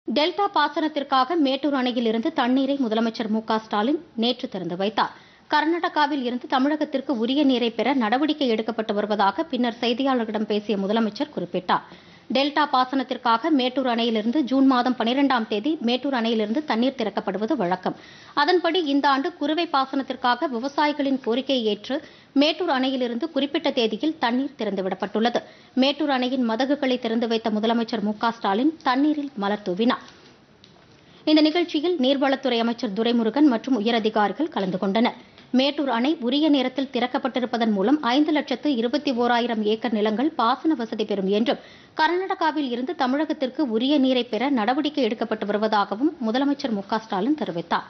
delta பாசனத்திற்காக மேட்டூர் அணையில் இருந்து தண்ணீரை முதலமைச்சர் மு க ஸ்டாலின் நேற்று திறந்து வைத்தார் கர்நாடகாவில் இருந்து தமிழகத்திற்கு உரிய நீரை பெற நடவடிக்கை எடுக்கப்பட்டு வருவதாக பின்னர் செய்தியாளர்களிடம் பேசிய முதலமைச்சர் குறிப்பிட்டார் டெல்டா பாசனத்திற்காக மேட்டூர் அணையிலிருந்து ஜூன் மாதம் பனிரெண்டாம் தேதி மேட்டூர் அணையிலிருந்து தண்ணீர் திறக்கப்படுவது வழக்கம் அதன்படி இந்த ஆண்டு குறுவை பாசனத்திற்காக விவசாயிகளின் கோரிக்கையை ஏற்று மேட்டூர் அணையிலிருந்து குறிப்பிட்ட தேதியில் தண்ணீர் திறந்துவிடப்பட்டுள்ளது மேட்டூர் அணையின் மதகுகளை திறந்து வைத்த முதலமைச்சர் மு க ஸ்டாலின் தண்ணீரில் மலர் தூவினார் இந்த நிகழ்ச்சியில் நீர்வளத்துறை அமைச்சர் துரைமுருகன் மற்றும் உயரதிகாரிகள் கலந்து கொண்டனர் மேட்டூர் அணை உரிய நேரத்தில் திறக்கப்பட்டிருப்பதன் மூலம் ஐந்து லட்சத்து இருபத்தி ஓராயிரம் ஏக்கர் நிலங்கள் பாசன வசதி பெறும் என்றும் கர்நாடகாவில் இருந்து தமிழகத்திற்கு உரிய நீரை பெற நடவடிக்கை எடுக்கப்பட்டு வருவதாகவும் முதலமைச்சர் மு க ஸ்டாலின் தெரிவித்தார்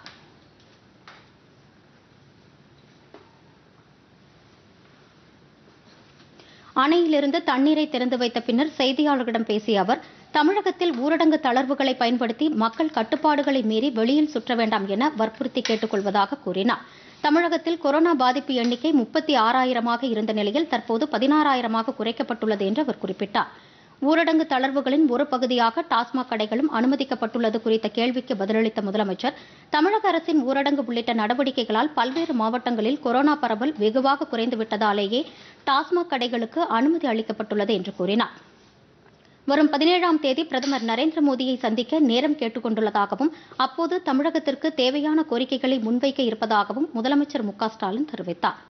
அணையிலிருந்து தண்ணீரை திறந்து வைத்த பின்னர் செய்தியாளர்களிடம் பேசிய அவர் தமிழகத்தில் ஊரடங்கு தளர்வுகளை பயன்படுத்தி மக்கள் கட்டுப்பாடுகளை மீறி வெளியில் சுற்ற வேண்டாம் என வற்புறுத்தி கேட்டுக் கொள்வதாக கூறினார் தமிழகத்தில் கொரோனா பாதிப்பு எண்ணிக்கை முப்பத்தி ஆறாயிரமாக இருந்த நிலையில் தற்போது பதினாறாயிரமாக குறைக்கப்பட்டுள்ளது என்று அவர் குறிப்பிட்டார் ஊரடங்கு தளர்வுகளின் ஒரு பகுதியாக டாஸ்மாக் கடைகளும் அனுமதிக்கப்பட்டுள்ளது குறித்த கேள்விக்கு பதிலளித்த முதலமைச்சர் தமிழக அரசின் ஊரடங்கு உள்ளிட்ட நடவடிக்கைகளால் பல்வேறு மாவட்டங்களில் கொரோனா பரவல் வெகுவாக குறைந்துவிட்டதாலேயே டாஸ்மாக் கடைகளுக்கு அனுமதி அளிக்கப்பட்டுள்ளது என்று கூறினார் வரும் பதினேழாம் தேதி பிரதமர் நரேந்திர மோடியை சந்திக்க நேரம் கேட்டுக் கொண்டுள்ளதாகவும் அப்போது தமிழகத்திற்கு தேவையான கோரிக்கைகளை முன்வைக்க இருப்பதாகவும் முதலமைச்சர் மு க ஸ்டாலின் தெரிவித்தார்